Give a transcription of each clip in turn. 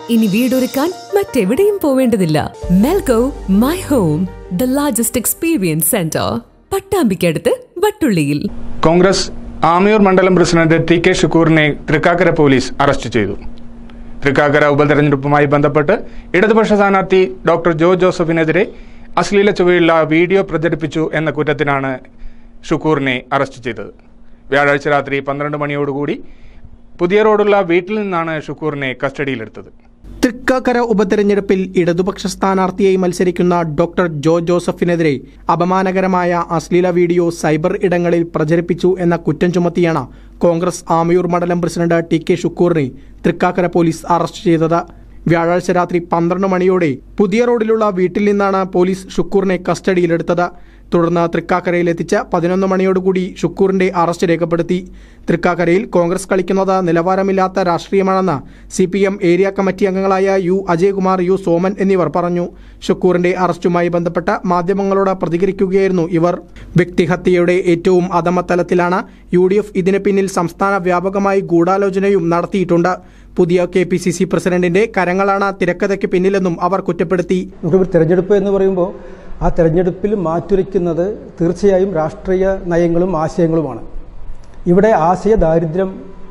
ഇനി വീടൊരുക്കാൻ മറ്റെവിടെയും പോവേണ്ടതില്ല Melgo my home the largest experience centre പട്ടാമ്പിക്കടുത്ത് വട്ടുള്ളിയിൽ കോൺഗ്രസ് ആമിയൂർ മണ്ഡലം പ്രസിഡന്റ് ടി കെ ഷുക്കൂറിനെ തൃക്കാക്കര പോലീസ് അറസ്റ്റ് ചെയ്തു തൃക്കാക്കര ഉപതെരഞ്ഞെടുപ്പുമായി ബന്ധപ്പെട്ട് ഇടതുപക്ഷ സ്ഥാനാർത്ഥി ഡോക്ടർ ജോ ജോസഫിനെതിരെ അശ്ലീല ചുവയുള്ള വീഡിയോ പ്രചരിപ്പിച്ചു എന്ന കുറ്റത്തിനാണ് ഷുക്കൂറിനെ അറസ്റ്റ് ചെയ്തത് വ്യാഴാഴ്ച രാത്രി പന്ത്രണ്ട് മണിയോടുകൂടി പുതിയ റോഡുള്ള വീട്ടിൽ നിന്നാണ് ഷുക്കൂറിനെ കസ്റ്റഡിയിലെടുത്തത് തൃക്കാക്കര ഉപതെരഞ്ഞെടുപ്പിൽ ഇടതുപക്ഷ സ്ഥാനാർത്ഥിയായി മത്സരിക്കുന്ന ഡോക്ടർ ജോ ജോസഫിനെതിരെ അപമാനകരമായ അശ്ലീല വീഡിയോ സൈബർ ഇടങ്ങളിൽ പ്രചരിപ്പിച്ചു എന്ന കുറ്റം ചുമത്തിയാണ് കോൺഗ്രസ് ആമയൂർ മണ്ഡലം പ്രസിഡന്റ് ടി കെ ഷുക്കൂറിനെ തൃക്കാക്കര പോലീസ് അറസ്റ്റ് ചെയ്തത് വ്യാഴാഴ്ച രാത്രി പന്ത്രണ്ട് മണിയോടെ പുതിയ റോഡിലുള്ള വീട്ടിൽ നിന്നാണ് പോലീസ് ഷുക്കൂറിനെ കസ്റ്റഡിയിലെടുത്തത് തുടർന്ന് തൃക്കാക്കരയിലെത്തിച്ച് പതിനൊന്ന് മണിയോടുകൂടി ഷുക്കൂറിന്റെ അറസ്റ്റ് രേഖപ്പെടുത്തി തൃക്കാക്കരയിൽ കോൺഗ്രസ് കളിക്കുന്നത് നിലവാരമില്ലാത്ത രാഷ്ട്രീയമാണെന്ന് C P M area committee അംഗങ്ങളായ യു അജയ്കുമാർ യു സോമൻ എന്നിവർ പറഞ്ഞു ഷുക്കൂറിന്റെ അറസ്റ്റുമായി ബന്ധപ്പെട്ട് മാധ്യമങ്ങളോട് പ്രതികരിക്കുകയായിരുന്നു ഇവർ വ്യക്തിഹത്യയുടെ ഏറ്റവും അധമതലത്തിലാണ് യു ഡി എഫ് ഇതിന് പിന്നിൽ സംസ്ഥാന വ്യാപകമായി ഗൂഢാലോചനയും നടത്തിയിട്ടുണ്ട് പുതിയ കെ പി സി സി പ്രസിഡന്റിന്റെ കരങ്ങളാണ് തിരക്കഥയ്ക്ക് പിന്നിലെന്നും അവർ കുറ്റപ്പെടുത്തി നമുക്കൊരു തെരഞ്ഞെടുപ്പ് എന്ന് പറയുമ്പോൾ ആ തെരഞ്ഞെടുപ്പിൽ മാറ്റുരയ്ക്കുന്നത് തീർച്ചയായും രാഷ്ട്രീയ നയങ്ങളും ആശയങ്ങളുമാണ് ഇവിടെ ആശയ ദാരിദ്ര്യം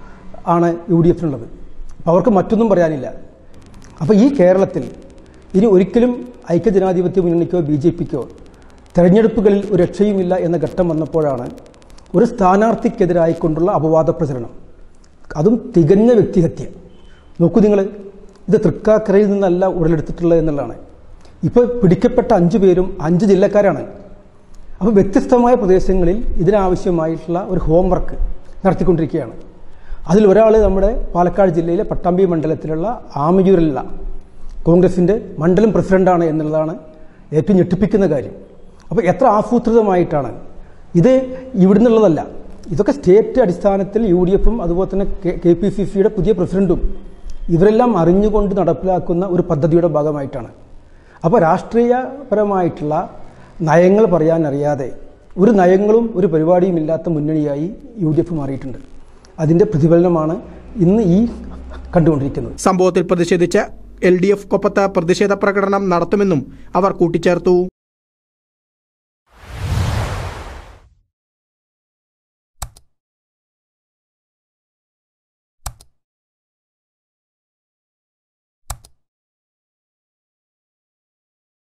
ആണ് യു ഡി എഫിനുള്ളത് അപ്പോൾ അവർക്ക് മറ്റൊന്നും പറയാനില്ല അപ്പോൾ ഈ കേരളത്തിൽ ഇനി ഒരിക്കലും ഐക്യജനാധിപത്യ മുന്നണിക്കോ ബി ജെ പിക്കോ തെരഞ്ഞെടുപ്പുകളിൽ ഒരു രക്ഷയുമില്ല എന്ന ഘട്ടം വന്നപ്പോഴാണ് ഒരു സ്ഥാനാർത്ഥിക്കെതിരായിക്കൊണ്ടുള്ള അപവാദ പ്രചരണം അതും തികഞ്ഞ വ്യക്തിഹത്യ നോക്കൂ നിങ്ങൾ ഇത് തൃക്കാക്കരയിൽ നിന്നല്ല ഉടലെടുത്തിട്ടുള്ളത് എന്നുള്ളതാണ് ഇപ്പോൾ പിടിക്കപ്പെട്ട അഞ്ചു പേരും അഞ്ച് ജില്ലക്കാരാണ് അപ്പോൾ വ്യത്യസ്തമായ പ്രദേശങ്ങളിൽ ഇതിനാവശ്യമായിട്ടുള്ള ഒരു ഹോംവർക്ക് നടത്തിക്കൊണ്ടിരിക്കുകയാണ് അതിൽ ഒരാൾ നമ്മുടെ പാലക്കാട് ജില്ലയിലെ പട്ടാമ്പി മണ്ഡലത്തിലുള്ള ആമയൂരിലുള്ള കോൺഗ്രസിൻ്റെ മണ്ഡലം പ്രസിഡന്റാണ് എന്നുള്ളതാണ് ഏറ്റവും ഞെട്ടിപ്പിക്കുന്ന കാര്യം അപ്പോൾ എത്ര ആസൂത്രിതമായിട്ടാണ് ഇത് ഇവിടുന്നുള്ളതല്ല ഇതൊക്കെ സ്റ്റേറ്റ് അടിസ്ഥാനത്തിൽ യു ഡി എഫും അതുപോലെ തന്നെ കെ പി സി സിയുടെ പുതിയ പ്രസിഡന്റും ഇവരെല്ലാം അറിഞ്ഞുകൊണ്ട് നടപ്പിലാക്കുന്ന ഒരു പദ്ധതിയുടെ ഭാഗമായിട്ടാണ് അപ്പോൾ രാഷ്ട്രീയപരമായിട്ടുള്ള നയങ്ങൾ പറയാനറിയാതെ ഒരു നയങ്ങളും ഒരു പരിപാടിയും ഇല്ലാത്ത മുന്നണിയായി യു ഡി എഫ് മാറിയിട്ടുണ്ട് അതിൻ്റെ പ്രതിഫലനമാണ് ഇന്ന് ഈ കണ്ടുകൊണ്ടിരിക്കുന്നത് സംഭവത്തിൽ പ്രതിഷേധിച്ച് എൽ ഡി എഫ് കൊപ്പത്ത് പ്രതിഷേധ പ്രകടനം നടത്തുമെന്നും അവർ കൂട്ടിച്ചേർത്തു